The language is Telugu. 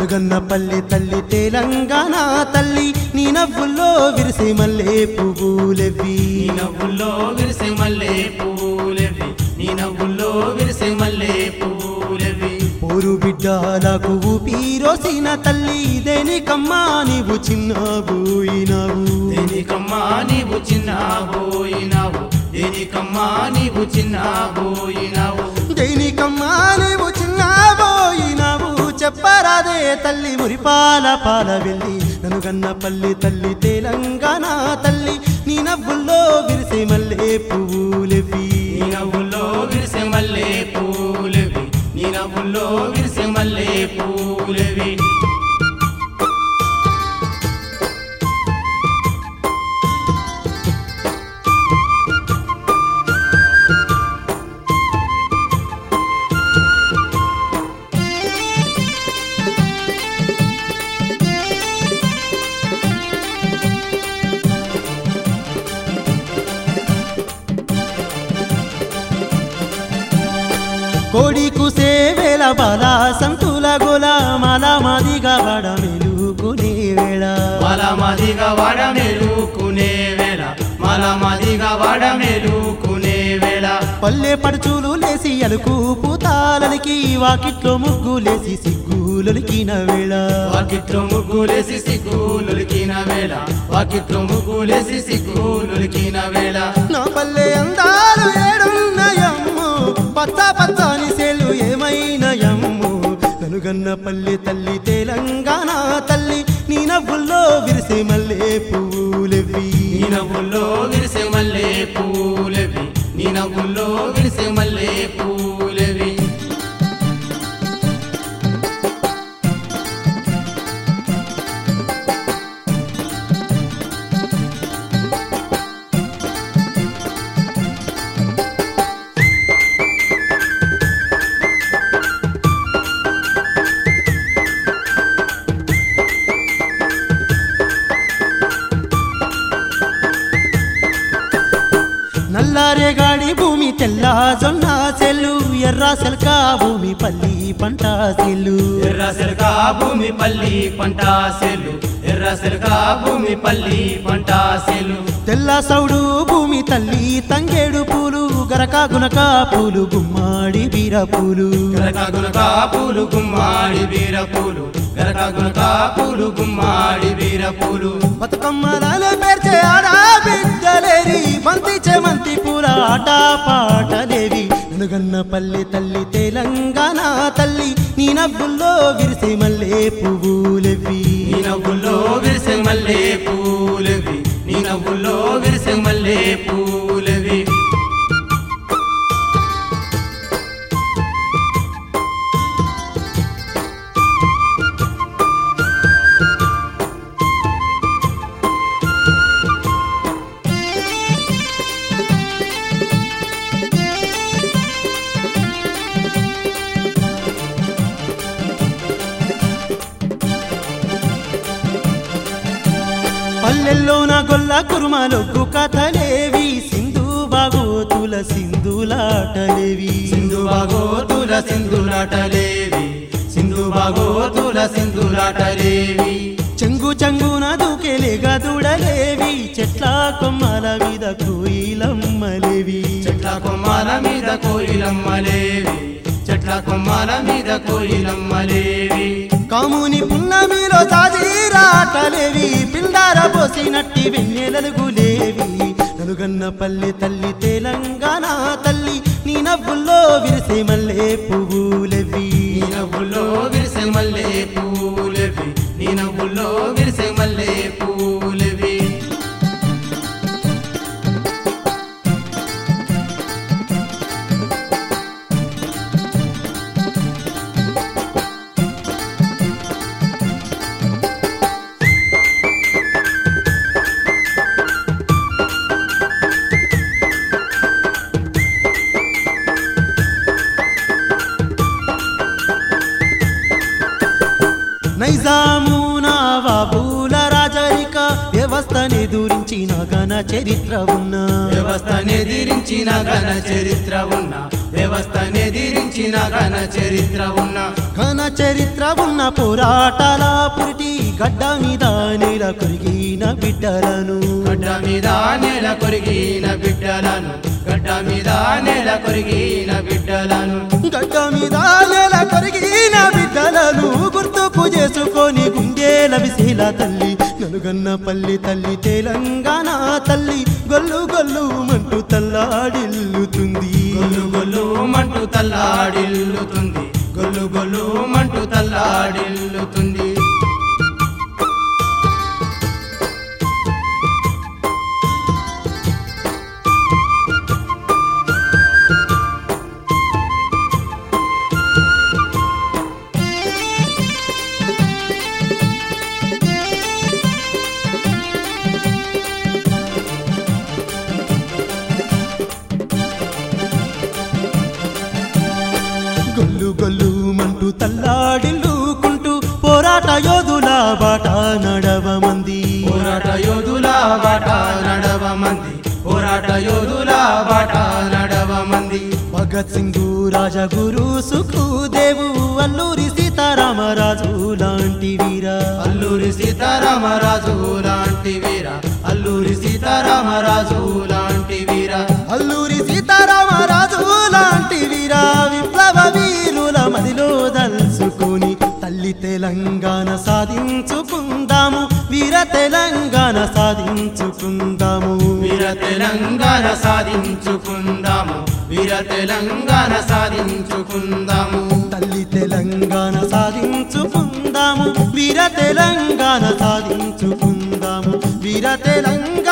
ననుగన్నపల్లి తల్లి తెలంగాణ తల్లి నీ నవ్వుల్లో విరిసే మల్లే పువ్వులెవ్వి నీ నవ్వుల్లో విరిసే మల్లె పూలెవి నీ నవ్వుల్లో విరిసే మల్లె పూలెవి పోరు బిడ్డలకు ఊపిరోసిన తల్లి దేనికమ్మా నీవు చిన్న పోయినావు దేనికమ్మా నీవు చిన్న పోయినావు దేనికమ్మా నీవు చిన్న పోయినావు దేనికమ్మా నీవు చిన్న పోయినావు చెప్పరాదే తల్లి మురిపాల పాల వెళ్ళి ననుగన్నపల్లి తల్లి తెలంగాణ తల్లి నీ నవ్వుల్లో విరిసే మల్లే పువ్వులెవ్వి నీ నవ్వుల్లో విరిసే మల్లె పూలెవి నీ నవ్వుల్లో విరిసే మల్లె పూలెవి కోడి కుసే వేళ బాల సంతుల గోల మాల మాదిగా వాడ మెలుగునే వేళ మల మదిగా వాడ మేలుకునే వేళ మల మదిగా వాడ మేలుకునే వేళ పల్లె పడుచులు లేసి అలుకు పూతాలనికి వాకిట్లో ముగ్గులేసి సిగ్గులొలికిన వేళ వాకిట్లో ముగ్గులేసి సిగ్గులొలికిన వేళ వాకిట్లో ముగ్గులేసి సిగ్గులొలికిన వేళ నా పల్లె అందాలు ఏడున్నయమ్ము పచ్చ పచ్చని సేలు ఏమైనయమ్ము ననుగన్న పల్లె తల్లి తెలంగాణ తల్లి నీ నవ్వుల్లో విరిసే మల్లె పువ్వులెవ్వి నీ నవ్వుల్లో విరిసే మల్లె పూలెవి నీ నవ్వుల్లో విరిసే మల్లె పూలెవి నల్లారే గాడి భూమి తెల్ల జొన్న చెల్లు ఎర్ర సెల్క భూమి పల్లి పంట చెల్లు ఎర్ర సెలక భూమి పల్లి పంట సెల్లు ఎర్ర సెలక భూమి పల్లి పంట సెల్లు తెల్ల సౌడు భూమి తల్లి తంగేడు పూలు గరక గునక పూలు గుమ్మాడి బీర పూలు గరక గునక పూలు గుమ్మాడి వీర పూలు గరక గునక పూలు గుమ్మాడి వీర పూలు బతుకమ్మలాలే పేర్చే ఆడా బిడ్డలేరి బంతి చెమంతి పూల ఆట పాటలేవి ననుగన్న పల్లె తల్లి తెలంగాణ తల్లి నీ నవ్వుల్లో విరిసే మల్లె పువ్వులెవ్వి నీ నవ్వుల్లో విరిసే మల్లె పూలవి నీ నవ్వుల్లో విరిసే మల్లె పూలవి పల్లెల్లో నా గొల్ల కురుమలొగ్గు కథలేవి సింధు బాగోతుల సింధులాటలేవి సింధు బాగోతుల సింధులాటలేవి సింధు బాగోతుల సింధులాటలేవి చెంగు చెంగున దూకెలే గదుడలేవి చెట్ల కొమ్మల మీద కోయిలమ్మలేవి చెట్ల కొమ్మల మీద కోయిలమ్మలేవి చెట్ల కొమ్మల మీద కోయిలమ్మలేవి కాముని పున్నమిలో జాజీరాటలేవి పిండార పోసినట్టి వెన్నెలలుగులేవి నలుగన్న పల్లె తల్లి తెలంగాణ తల్లి నీ నవ్వుల్లో విరిసే మల్లె పువ్వులెవ్వి నీ నవ్వుల్లో విరిసే మల్లె పూలవి నీ నవ్వుల్లో విరిసే మల్లె పూలవి నైజాము నవాబుల రాజరిక వ్యవస్థ వ్యవస్థనెదురించిన ఘన చరిత్ర ఉన్న వ్యవస్థనెదిరించిన ఘన చరిత్ర ఉన్న వ్యవస్థనెదిరించిన ఘన చరిత్ర ఉన్న ఘన చరిత్ర ఉన్న పోరాటాల పురిటి గడ్డ మీద నేల కొరిగిన బిడ్డలను గడ్డ మీద నేల కొరిగిన బిడ్డలను గడ్డ మీద నేల కొరిగిన బిడ్డలను గడ్డ మీద నేల కొరిగిన బిడ్డలను గుర్తుకు చేసుకొని గుండెల విశీల తల్లి నలుగన్న పల్లి తల్లి తెలంగాణ తల్లి గొల్లు గొల్లు మంటూ తల్లాడిల్లుతుంది గొల్లు గొల్లు మంటూ తల్లాడిల్లుతుంది గొల్లు గొల్లు మంటూ తల్లాడిల్లుతుంది గొల్లు గొల్లు మంటూ తల్లాడిల్లుకుంటూ పోరాట యోధుల బాట నడవమంది పోరాట యోధుల బాట నడవ మంది పోరాట యోధుల బాట నడవ మంది భగత్ సింగ్ రాజగురు సుఖదేవు అల్లూరి సీతారామరాజు లాంటి వీరా అల్లూరి సీతారామరాజు లాంటి వీర అల్లూరి సీతారామరాజు లాంటి వీర అల్లూరి సీతారామరాజు లాంటి వీరా విప్లవ వీరుల మదిలో దల్చుకొని తల్లి తెలంగాణ సాధించుకుందాము వీర తెలంగాణ సాధించుకుందాము వీర తెలంగాణ సాధించుకుందాము వీర తెలంగాణ సాధించుకుందాము తల్లి తెలంగాణ సాధించుకుందాము వీర తెలంగాణ సాధించుకుందాము వీర తెలంగాణ